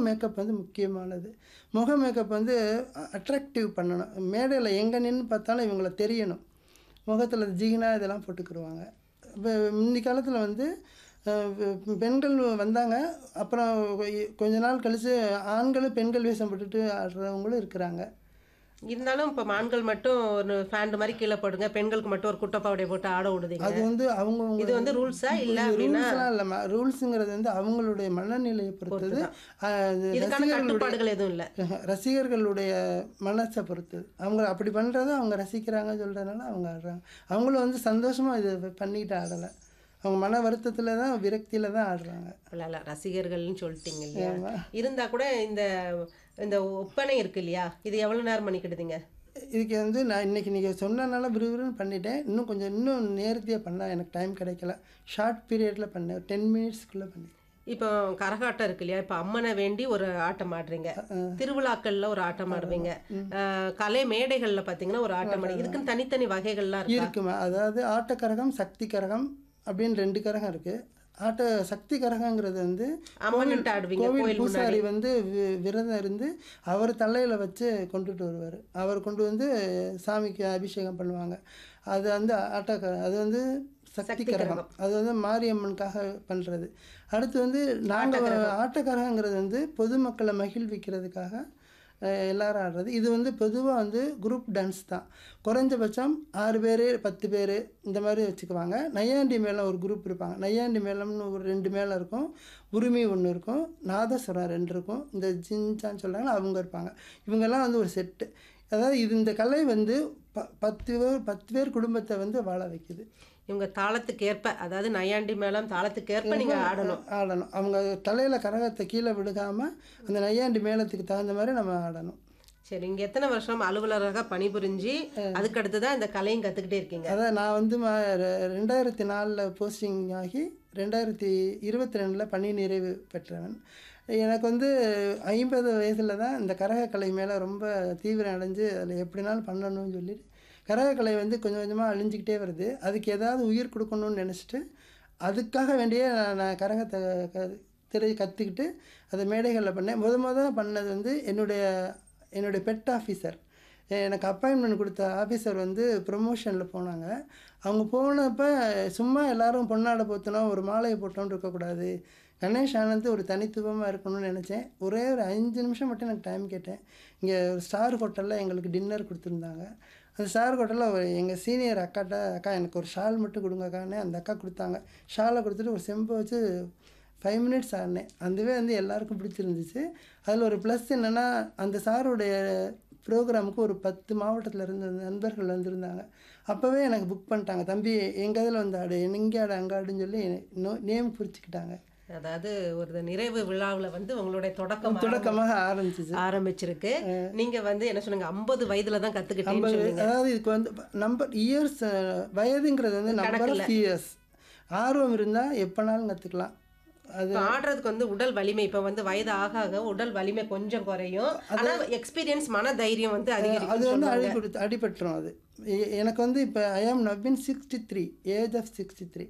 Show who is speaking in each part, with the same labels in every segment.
Speaker 1: makeup வந்து முக்கியமானது முக மேக்கப் வந்து அட்ராக்டிவ் பண்ணணும் மேடையில் எங்கே நின்று பார்த்தாலும் இவங்கள தெரியணும் முகத்தில் ஜீனா இதெல்லாம் போட்டுக்கிருவாங்க இப்போ முந்தி காலத்தில் வந்து அஹ், பெ- பெண்கள் வந்தாங்க அப்புறம் கொ- கொஞ்ச நாள் கழித்து ஆண்களும் பெண்கள் வேஷம் போட்டுட்டு ஆடுறவங்களும் இருக்கிறாங்க
Speaker 2: இருந்தாலும் இப்போ ஆண்கள் மட்டும் ஒரு ஃபேண்ட் மாதிரி கீழே போடுங்க பெண்களுக்கு மட்டும் ஒரு குட்டப்பாவடை போட்டு ஆட விடுதீங்க
Speaker 1: அது வந்து அவங்கவுங்க
Speaker 2: இது வந்து ரூல்ஸா இல்லை அப்படின்னா
Speaker 1: ரூல்ஸ்லாம் இல்லைம்மா ரூல்ஸுங்கிறது வந்து அவங்களுடைய மனநிலையை பொறுத்தது அஹ், அது
Speaker 2: இதுக்கான கட்டுப்பாடுகள் எதுவும் இல்லை
Speaker 1: ரசிகர்களுடைய மனசை பொறுத்தது அவங்க அப்படி பண்ணுறத அவங்க ரசிக்கிறாங்க சொல்கிறதுனால அவங்க ஆடுறாங்க அவங்களும் வந்து சந்தோஷமாக இது பண்ணிக்கிட்டு ஆடலை அவங்க மன வருத்தத்தில் தான் விரக்தியில் தான் ஆடுறாங்க
Speaker 2: இல்ல இல்ல ரசிகர்கள்னு சொல்லிட்டீங்க இல்லையா இருந்தா கூட இந்த இந்த ஒப்பனை இருக்கு இல்லையா இது எவ்வளவு நேரம் பண்ணிக்கிடுதீங்க
Speaker 1: இதுக்கு வந்து நான் இன்னைக்கு நீங்கள் சொன்னனால விறுவிறுன்னு பண்ணிட்டேன் இன்னும் கொஞ்சம் இன்னும் நேர்த்தியாக பண்ணால் எனக்கு டைம் கிடைக்கல ஷார்ட் பீரியடில் பண்ணேன் டென் மினிட்ஸ்க்குள்ளே பண்ணேன்
Speaker 2: இப்போ கரகாட்டம் இருக்கு இல்லையா இப்போ அம்மனை வேண்டி ஒரு ஆட்டம் ஆடுறீங்க திருவிழாக்கள்ல ஒரு ஆட்டம் ஆடுவீங்க அஹ், கலை மேடைகள்ல பாத்தீங்கன்னா ஒரு ஆட்டம் ஆடு இதுக்குன்னு தனித்தனி வகைகள்லாம் இருக்கு
Speaker 1: இருக்குமா அதாவது ஆட்டக்கரகம் சக்தி கரகம் அப்படின்னு ரெண்டு கரகம் இருக்குது ஆட்ட சக்தி கரகங்கிறது வந்து
Speaker 2: அம்மன்ட்டு ஆடுவீங்க
Speaker 1: கோவில்
Speaker 2: கோயில் முன்னாடி
Speaker 1: பூசாரி வந்து வி- விரதம் இருந்து அவர் தலையில் வச்சு கொண்டுட்டு வருவார் அவர் கொண்டு வந்து சாமிக்கு அபிஷேகம் பண்ணுவாங்க அது வந்து ஆட்ட அது வந்து சக்தி கரகம் அது வந்து மாரியம்மனுக்காக பண்ணுறது அடுத்து வந்து நாங்கள் ஆட்டக்கரகங்கிறது வந்து பொதுமக்களை மகிழ்விக்கிறதுக்காக அஹ், எல்லாரும் ஆடுறது இது வந்து பொதுவாக வந்து குரூப் டான்ஸ் தான் குறைஞ்சபட்சம் ஆறு பேர் பத்து பேர் இந்த மாதிரி வச்சுக்குவாங்க நையாண்டி மேளம் ஒரு குரூப் இருப்பாங்க நையாண்டி மேளம்னு ஒரு ரெண்டு மேளம் இருக்கும் உரிமை ஒன்று இருக்கும் நாதஸ்வரம் ரெண்டு இருக்கும் இந்த ஜின்சான்னு சொல்கிறாங்களா அவங்க இருப்பாங்க இவங்கெல்லாம் வந்து ஒரு செட்டு அதாவது இது இந்த கலை வந்து ப பத்து பேர் பத்து பேர் குடும்பத்தை வந்து வாழ வைக்குது
Speaker 2: இவங்க தாளத்துக்கு ஏற்ப அதாவது நையாண்டி மேளம் தாளத்துக்கு ஏற்ப நீங்க ஆடணும்
Speaker 1: ஆடணும் அவங்க தலையில் கரகத்தை கீழே விழுகாமல் அந்த நையாண்டி மேளத்துக்கு தகுந்த மாதிரி நம்ம ஆடணும்
Speaker 2: சரி இங்க எத்தனை வருஷம் அலுவலராக பணிபுரிஞ்சு அதுக்கு அடுத்து தான் இந்த கலையும் கத்துக்கிட்டே இருக்கீங்க
Speaker 1: அதான் நான் வந்து ம ரெ- ரெண்டாயிரத்தி நாலில் போஸ்டிங் ஆகி ரெண்டாயிரத்தி இருபத்தி ரெண்டில் பணி நிறைவு பெற்றவன் எனக்கு வந்து ஐம்பது வயசில் தான் இந்த கரகக்கலை மேலே ரொம்ப தீவிரம் அடைஞ்சு அதில் எப்படினாலும் பண்ணணும்னு சொல்லிட்டு கரகக்கலை வந்து கொஞ்சம் கொஞ்சமாக அழிஞ்சிக்கிட்டே வருது அதுக்கு ஏதாவது உயிர் கொடுக்கணும்னு நினச்சிட்டு அதுக்காக வேண்டிய நான் நான் கரகத்தை க திரை கற்றுக்கிட்டு அதை மேடைகளில் பண்ணேன் முத முத பண்ணது வந்து என்னுடைய என்னுடைய பெட் ஆஃபீஸர் எனக்கு அப்பாயின்மெண்ட் கொடுத்த ஆஃபீஸர் வந்து ப்ரொமோஷனில் போனாங்க அவங்க போனப்போ சும்மா எல்லாரும் பொன்னாடை போத்தணும் ஒரு மாலையை போட்டோன்னு இருக்கக்கூடாது கணேஷ் ஆனந்த் ஒரு தனித்துவமாக இருக்கணும்னு நினச்சேன் ஒரே ஒரு அஞ்சு நிமிஷம் மட்டும் எனக்கு டைம் கேட்டேன் இங்கே ஒரு ஸ்டார் ஹோட்டலில் எங்களுக்கு டின்னர் கொடுத்துருந்தாங்க அந்த ஸ்டார் ஹோட்டலில் எங்கள் சீனியர் அக்காட்ட அக்கா எனக்கு ஒரு ஷால் மட்டும் கொடுங்கக்கான்னு அந்த அக்கா கொடுத்தாங்க ஷாலை கொடுத்துட்டு ஒரு செம்பை வச்சு ஃபைவ் மினிட்ஸ் ஆடினேன் அதுவே வந்து எல்லாருக்கும் பிடிச்சிருந்துச்சு அதில் ஒரு ப்ளஸ் என்னென்னா அந்த சாருடைய ப்ரோக்ராமுக்கு ஒரு பத்து மாவட்டத்தில் இருந்து நண்பர்கள் வந்திருந்தாங்க அப்போவே எனக்கு புக் பண்ணிட்டாங்க தம்பி எங்கள் இதில் வந்து ஆடு இங்கே ஆடு அங்கே ஆடுன்னு சொல்லி நேம் குறிச்சிக்கிட்டாங்க
Speaker 2: அதாவது ஒரு நிறைவு விழாவுல வந்து உங்களுடைய தொடக்கம்
Speaker 1: தொடக்கமாக ஆரம்பிச்சிச்சு
Speaker 2: ஆரம்பிச்சிருக்கு நீங்க வந்து என்ன சொன்னீங்க ஐம்பது வயதுல தான் கத்துக்கிட்டீங்கன்னு சொன்னீங்க
Speaker 1: அதாவது இதுக்கு வந்து நம்பர் இயர்ஸ் வயதுங்கிறது வந்து நம்பர் ஆஃப் இயர்ஸ் ஆர்வம் இருந்தால் எப்போனாலும் கற்றுக்கலாம் அது
Speaker 2: இப்ப ஆடுறதுக்கு வந்து உடல் வலிமை இப்ப வந்து வயது ஆக ஆக உடல் வலிமை கொஞ்சம் குறையும் ஆனா எக்ஸ்பீரியன்ஸ் மன தைரியம் வந்து
Speaker 1: அது
Speaker 2: அதிகரிக்கும்
Speaker 1: வந்து அடிபடுத்து அடிபட்டுரும் அது எ- எனக்கு வந்து இப்போ I am Naveen sixty three age of sixty three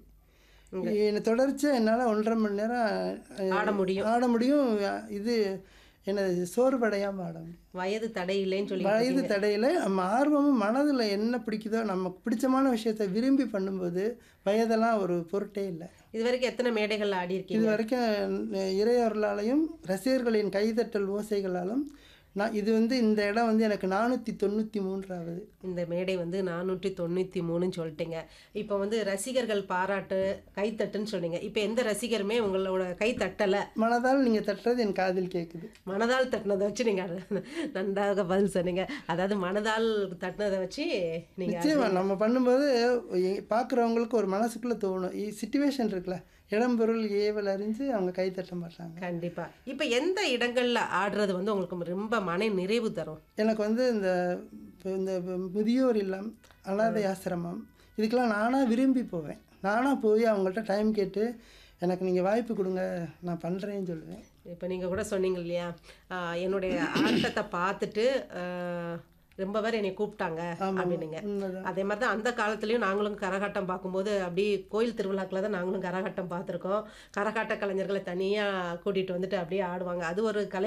Speaker 1: என்னை தொடர்ச்சியாக என்னால் ஒன்றரை மணி நேரம் அஹ்,
Speaker 2: ஆட முடியும்
Speaker 1: ஆட முடியும் இது என்னது சோர்வடையாமல் ஆட முடியும்
Speaker 2: வயது தடை இல்லைன்னு சொல்லி
Speaker 1: வயது தடையில் நம்ம ஆர்வமும் மனதில் என்ன பிடிக்குதோ நமக்கு பிடிச்சமான விஷயத்தை விரும்பி பண்ணும்போது வயதெல்லாம் ஒரு பொருட்டே இல்லை
Speaker 2: இது வரைக்கும் எத்தனை மேடைகள்ல ஆடி இருக்கீங்க
Speaker 1: இது வரைக்கும் இறையவர்களாலையும் ரசிகர்களின் கைதட்டல் ஓசைகளாலும் நான் இது வந்து இந்த இடம் வந்து எனக்கு நானூற்றி தொண்ணூற்றி மூன்றாவது
Speaker 2: இந்த மேடை வந்து நானூற்றி தொண்ணூற்றி மூணுன்னு சொல்லிட்டீங்க இப்போ வந்து ரசிகர்கள் பாராட்டு கைத்தட்டுன்னு சொன்னீங்க இப்போ எந்த ரசிகருமே உங்களோட கை தட்டலை
Speaker 1: மனதால் நீங்கள் தட்டுறது என் காதில் கேட்குது
Speaker 2: மனதால் தட்டினதை வச்சு நீங்கள் நன்றாக பதில் சொன்னீங்க அதாவது மனதால் தட்டினதை வச்சு நீங்கள்
Speaker 1: நிச்சயமா நம்ம பண்ணும்போது பார்க்குறவங்களுக்கு ஒரு மனசுக்குள்ளே தோணும் சுச்சுவேஷன் இருக்குல்ல இடம் பொருள் ஏவல் அறிஞ்சு அவங்க கை தட்ட மாட்டாங்க
Speaker 2: கண்டிப்பா இப்போ எந்த இடங்கள்ல ஆடுறது வந்து உங்களுக்கு ரொம்ப மன நிறைவு தரும்
Speaker 1: எனக்கு வந்து இந்த இப்ப இந்த முதியோர் இல்லம் அனாதை ஆசிரமம் இதுக்கெல்லாம் நானாக விரும்பி போவேன் நானாக போய் அவங்கள்ட்ட டைம் கேட்டு எனக்கு நீங்கள் வாய்ப்பு கொடுங்க நான் பண்ணுறேன்னு சொல்லுவேன்
Speaker 2: இப்போ நீங்கள் கூட சொன்னீங்க இல்லையா ஆஹ் என்னுடைய ஆட்டத்தை பார்த்துட்டு ஆஹ் ரொம்ப பேர் என்னை கூப்பிட்டாங்க அப்படின்னுங்க
Speaker 1: உண்மைதான்
Speaker 2: அதே மாதிரி தான் அந்த காலத்துலேயும் நாங்களும் கரகாட்டம் பார்க்கும்போது அப்படி கோயில் திருவிழாக்களில் தான் நாங்களும் கரகாட்டம் பார்த்துருக்கோம் கரகாட்ட கலைஞர்களை தனியாக கூட்டிகிட்டு வந்துட்டு அப்படியே ஆடுவாங்க அது ஒரு கலை